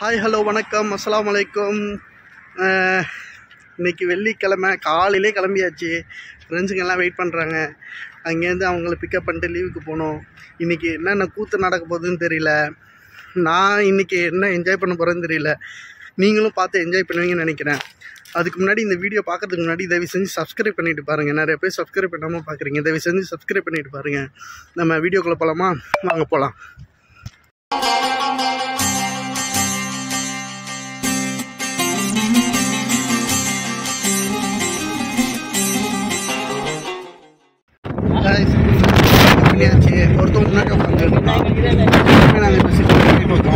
Hi hello வணக்கம் அஸ்ஸலாமு அலைக்கும் அஹ், இன்னைக்கு வெள்ளிக்கிழமை காலையிலே கிளம்பியாச்சு ஃப்ரெண்ட்ஸுங்க எல்லாம் வெயிட் பண்ணுறாங்க அங்கேருந்து அவங்கள பிக்கப் பண்ணிட்டு லீவுக்கு போகணும் இன்றைக்கி என்னென்ன கூத்து நடக்க போகுதுன்னு தெரியல நான் இன்றைக்கி என்ன என்ஜாய் பண்ண போகிறேன்னு தெரியல நீங்களும் பார்த்து என்ஜாய் பண்ணுவீங்கன்னு நினைக்கிறேன் அதுக்கு முன்னாடி இந்த வீடியோ பார்க்கறதுக்கு முன்னாடி தயவு செஞ்சு சப்ஸ்கிரைப் பண்ணிட்டு பாருங்கள் நிறைய பேர் சப்ஸ்கிரைப் பண்ணாமல் பார்க்குறீங்க தயவு செஞ்சு சப்ஸ்கிரைப் பண்ணிட்டு பாருங்கள் நம்ம வீடியோக்குள்ளே போகலாமா வாங்க போகலாம் Guys, பண்ணியாச்சு ஒருத்தவங்க முன்னாடி உட்காந்துருக்கோம் நாங்கள் இப்போ சிட்டி பண்ணிட்டு இருக்கோம்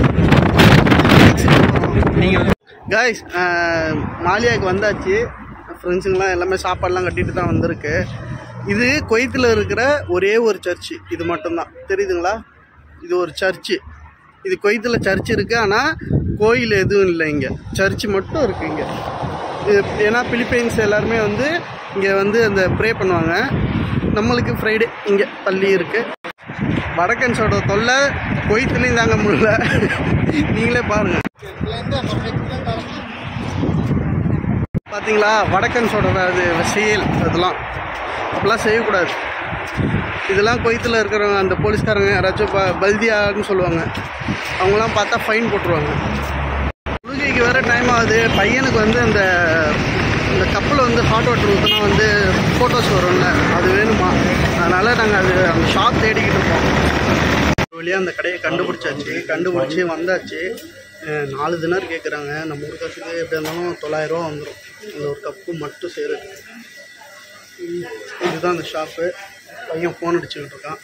காய்ஸ் மாலியாவுக்கு வந்தாச்சு ஃப்ரெண்ட்ஸுங்கெலாம் எல்லாமே சாப்பாடெலாம் கட்டிட்டு தான் வந்திருக்கு இது குவைத்தில் இருக்கிற ஒரே ஒரு சர்ச்சு இது மட்டும்தான் தெரியுதுங்களா இது ஒரு சர்ச்சு இது குவைத்தில் சர்ச் இருக்குது ஆனால் கோயில் எதுவும் இல்லை இங்கே சர்ச்சு மட்டும் இருக்குது இங்கே இது ஏன்னா பிலிப்பைன்ஸ் எல்லாருமே வந்து இங்கே வந்து அந்த ப்ரே பண்ணுவாங்க நம்மளுக்கு ஃப்ரைடே இங்கே பள்ளி இருக்குது வடக்கன்ஸோட தொல்லை கொய்த்துலேயும் தாங்க முடியல நீங்களே பாருங்க பார்த்தீங்களா வடக்கன்ஸோட அது செயல் அதெல்லாம் அப்படிலாம் செய்யக்கூடாது இதெல்லாம் கொய்த்தில் இருக்கிறவங்க அந்த போலீஸ்காரங்க யாராச்சும் ப பல்தியான்னு சொல்லுவாங்க அவங்களாம் பார்த்தா ஃபைன் போட்டுருவாங்க தொழுகைக்கு வேறு டைம் ஆகுது பையனுக்கு வந்து அந்த இந்த கப்பில் வந்து ஹாட் வாட்டர் ஊற்றினா வந்து ஃபோட்டோஸ் வரும்ல அது வேணுமா அதனால் நாங்கள் அது அந்த ஷாப் தேடிக்கிட்டு இருக்கோம் ஒரு வழியாக அந்த கடையை கண்டுபிடிச்சாச்சு கண்டுபிடிச்சி வந்தாச்சு அஹ் நாலு தினர் கேட்குறாங்க நம்ம ஊர் காசுக்கு எப்படி இருந்தாலும் தொள்ளாயிரரூவா வந்துடும் இந்த ஒரு கப்பு மட்டும் செய்கிறது இதுதான் அந்த ஷாப்பு பையன் ஃபோன் அடிச்சுக்கிட்டு இருக்கான்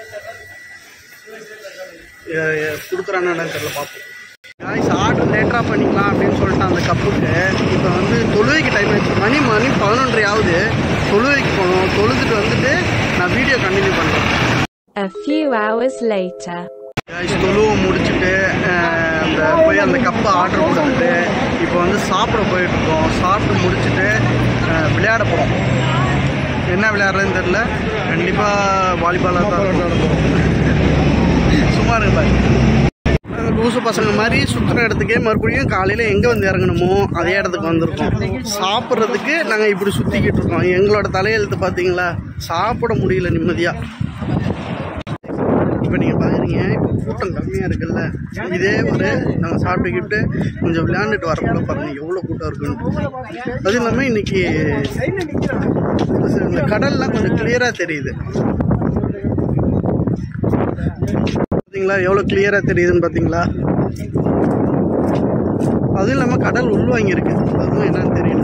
கொடுக்குறான்னு தெரியல பார்ப்போம் காய்ஸ் ஆர்டர் லேட்டராக பண்ணிக்கலாம் அப்படின்னு சொல்லிட்டு அந்த கப்புக்கு இப்போ வந்து தொழுவைக்கு டைம் ஆயிடுச்சு மணி மணி பதினொன்றரை ஆகுது தொழுவைக்கு போகணும் தொழுதுட்டு வந்துட்டு நான் வீடியோ கண்டினியூ பண்ணுறேன் A few hours later. Guys தொழுவை முடிச்சுட்டு அஹ், அந்த போய் அந்த கப்பை ஆர்டர் கொடுத்துட்டு இப்போ வந்து சாப்பிட போயிட்டுருக்கோம் சாப்பிட்டு முடிச்சுட்டு அஹ், விளையாட போகிறோம் என்ன விளையாடுறதுன்னு தெரில கண்டிப்பாக வாலிபாலாக தான் இருக்கும். சும்மா இருக்கு பாரு நாங்க லூசு பசங்க மாதிரி சுற்றுற இடத்துக்கே மறுபடியும் காலையில் எங்கே வந்து இறங்கணுமோ அதே இடத்துக்கு வந்திருக்கோம் சாப்பிட்றதுக்கு நாங்கள் இப்படி சுற்றிக்கிட்டு இருக்கோம் எங்களோட தலையெழுத்து பார்த்தீங்களா சாப்பிட முடியல நிம்மதியாக இப்போ நீங்கள் பார்க்குறீங்க இப்போ கூட்டம் கம்மியாக இருக்குல்ல இதே ஒரு நாங்கள் சாப்பிட்டுக்கிட்டு கொஞ்சம் விளையாண்டுட்டு வரக்குள்ள பாருங்கள் எவ்வளோ கூட்டம் இருக்குன்னு அதுவும் இல்லாமல் இன்னைக்கு இந்த கடல்லாம் கொஞ்சம் கிளியராக தெரியுது பார்த்தீங்களா எவ்வளோ கிளியராக தெரியுதுன்னு பார்த்தீங்களா அதுவும் இல்லாமல் கடல் உள்வாங்கி இருக்கு அதுவும் என்னன்னு தெரியல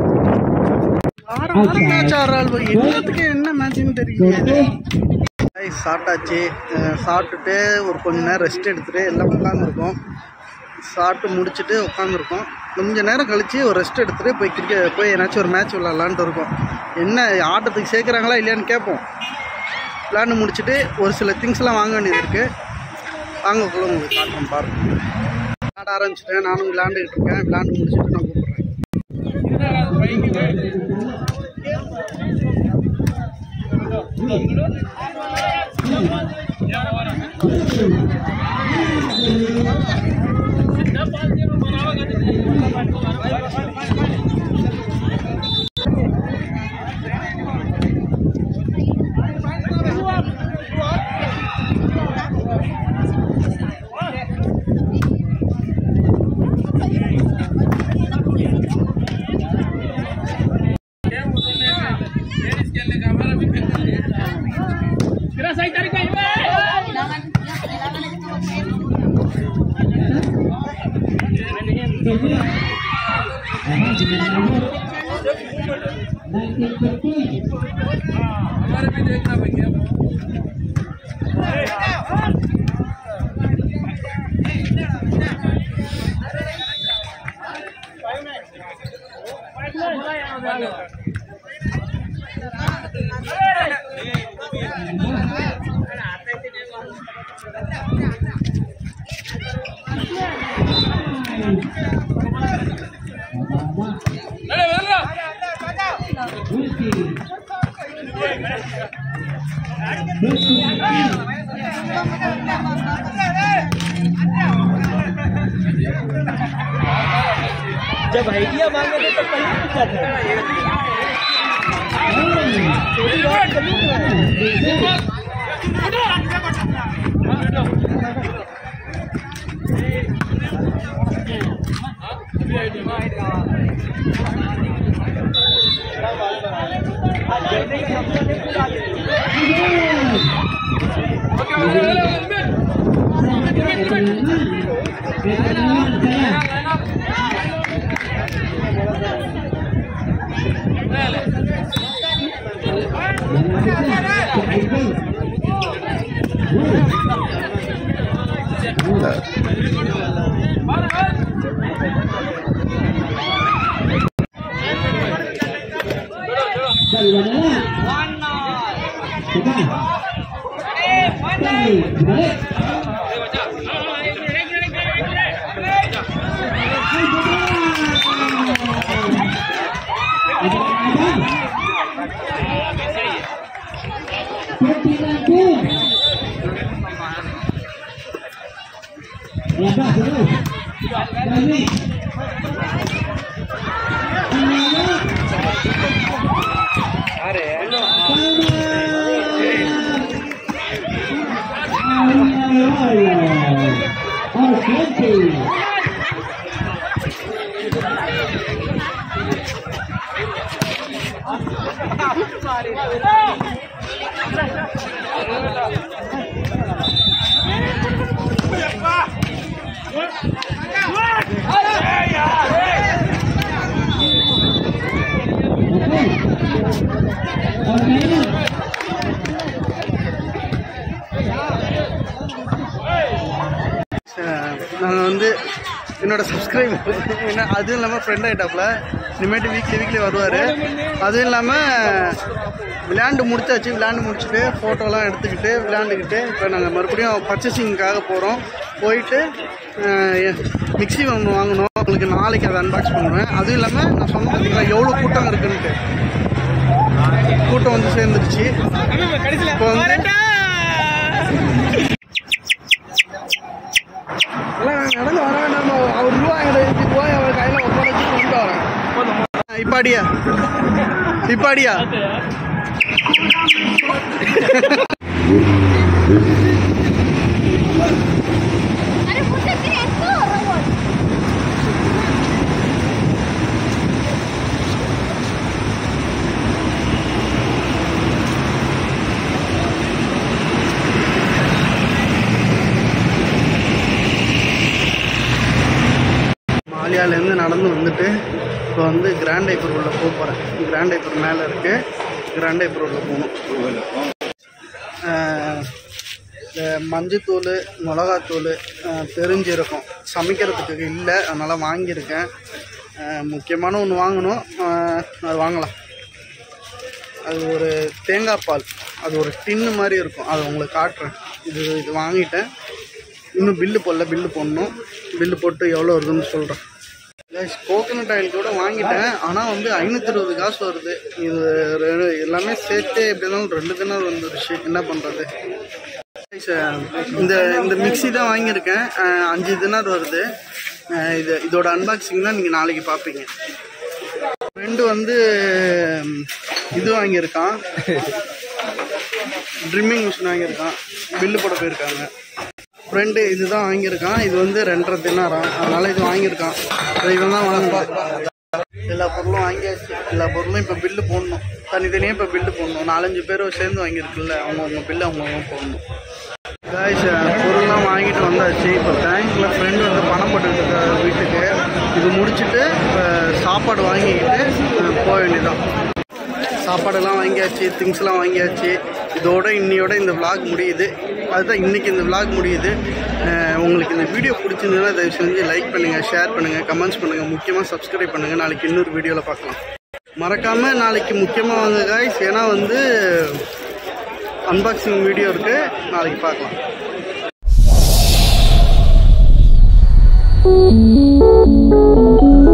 மேட்ச் ஆடுறாள் என்னத்துக்கு என்ன மேட்ச்னு தெரியல Guys, சாப்பிட்டாச்சு அஹ் சாப்பிட்டுட்டு ஒரு கொஞ்ச நேரம் ரெஸ்ட் எடுத்துட்டு எல்லாம் உட்காந்துருக்கோம் சாப்பிட்டு முடிச்சுட்டு உட்காந்துருக்கோம் கொஞ்ச நேரம் கழிச்சு ஒரு ரெஸ்ட் எடுத்துட்டு போய் கிரிக்கெட் போய் ஏதாச்சும் ஒரு மேட்ச் விளாட்லான்ட்டு இருக்கோம் என்ன ஆட்டத்துக்கு சேர்க்குறாங்களா இல்லையான்னு கேட்போம் விளாண்டு முடிச்சுட்டு ஒரு சில திங்ஸ்லாம் வாங்க வேண்டியது இருக்குது வாங்கக்குள்ள உங்களுக்கு காட்டுறோம் பாருங்க விளாட ஆரம்பிச்சிட்டேன் நானும் விளாண்டுக்கிட்டு இருக்கேன் விளாண்டு முடிச்சுட்டு நான் கூப்பிட்றேன் जब आइडिया मांगे थे तो पहले पूछा था छोटी बात कभी நாங்கள் வந்து என்னோட சப்ஸ்கிரைபர் என்ன அதுவும் இல்லாமல் ஃப்ரெண்ட் ஆகிட்டாப்புல இனிமேட்டு வீக்லி வீக்லி வருவார் அதுவும் இல்லாமல் விளையாண்டு முடிச்சாச்சு விளையாண்டு முடிச்சுட்டு ஃபோட்டோலாம் எடுத்துக்கிட்டு விளையாண்டுக்கிட்டு இப்போ நாங்கள் மறுபடியும் பர்ச்சேசிங்காக போகிறோம் போயிட்டு மிக்ஸி ஒன்று வாங்கணும் உங்களுக்கு நாளைக்கு அதை அன்பாக்ஸ் பண்ணுவேன் அதுவும் இல்லாமல் நான் சொன்ன பார்த்தீங்களா எவ்வளோ கூட்டம் இருக்குன்ட்டு கூட்டம் வந்து சேர்ந்துருச்சு இப்போ வந்து எல்லாம் நான் நடந்து வர வேண்டாம் அவர் ரூபா எங்களை எழுதி போய் அவர் கையில் ஒப்படைச்சு கொண்டு வரேன் இப்போ அடியா இப்போ அடியா अरे मुझे फिर ऐसा हो रहा है மாலியாலேருந்து நடந்து வந்துட்டு இப்போ வந்து கிராண்ட் ஐப்பர் உள்ள போக போகிறேன் கிராண்ட் ஐப்பர் மேலே இருக்கு கிராண்ட் ஐப்பர் உள்ள போகணும் ஆஹ் இந்த மஞ்சத்தூள் மிளகாத்தூள் ஆஹ் பெருஞ்சீரகம் சமைக்கிறதுக்கு இல்லை அதனால் வாங்கியிருக்கேன் ஆஹ் முக்கியமான ஒன்று வாங்கணும் ஆஹ் அது வாங்கலாம் அது ஒரு தேங்காய் பால் அது ஒரு டின்னு மாதிரி இருக்கும் அதை உங்களுக்கு காட்டுறேன் இது இது வாங்கிட்டேன் இன்னும் பில்லு போடல பில்லு போடணும் பில்லு போட்டு எவ்வளோ வருதுன்னு சொல்கிறேன் கைஸ் கோகனட் ஆயில் கூட வாங்கிட்டேன் ஆனால் வந்து ஐநூற்றி இருபது காசு வருது இது ரெ- எல்லாமே சேர்த்து எப்படி இருந்தாலும் ரெண்டு தினம் வந்துருச்சு என்ன பண்ணுறது இந்த இந்த மிக்ஸி தான் வாங்கியிருக்கேன் அஹ் அஞ்சு தினார் வருது அஹ் இது இதோட அன்பாக்சிங் தான் நீங்கள் நாளைக்கு பார்ப்பீங்க ஃப்ரெண்டு வந்து ம், இது வாங்கியிருக்கான் ட்ரிம்மிங் மிஷின் வாங்கியிருக்கான் பில்லு போட போயிருக்காங்க ஃப்ரெண்டு இதுதான் வாங்கியிருக்கான் இது வந்து ரெண்டரை தினாராம் அதனால இது வாங்கியிருக்கான் அது இவன் தான் வாங்குவான் எல்லா பொருளும் வாங்கியாச்சு எல்லா பொருளும் இப்போ பில்லு போடணும் தனித்தனியாக இப்போ பில்லு போடணும் நாலஞ்சு பேர் சேர்ந்து வாங்கியிருக்குல்ல அவங்கவுங்க பில்லு அவங்கவுங்க போடணும் காய்ஸ் பொருள்லாம் வாங்கிட்டு வந்தாச்சு இப்போ பேங்க்கில் ஃப்ரெண்டு வந்து பணம் போட்டுக்கிட்டு இருக்காரு வீட்டுக்கு இது முடிச்சுட்டு இப்போ சாப்பாடு வாங்கிக்கிட்டு அஹ், போக வேண்டியதான் சாப்பாடெல்லாம் வாங்கியாச்சு திங்ஸ்லாம் வாங்கியாச்சு இதோட இன்னையோட இந்த vlog முடியுது அதுதான் இன்னைக்கு இந்த vlog முடியுது அஹ் உங்களுக்கு இந்த வீடியோ பிடிச்சிருந்ததுன்னா தயவு செஞ்சு லைக் பண்ணுங்கள் ஷேர் பண்ணுங்கள் கமெண்ட்ஸ் பண்ணுங்கள் முக்கியமாக சப்ஸ்கிரைப் பண்ணுங்கள் நாளைக்கு இன்னொரு வீடியோவில் பார்க்கலாம் மறக்காமல் நாளைக்கு முக்கியமாக வாங்க காய்ஸ் ஏன்னா வந்து அன்பாக்சிங் வீடியோ இருக்குது நாளைக்கு பார்க்கலாம் Thank you.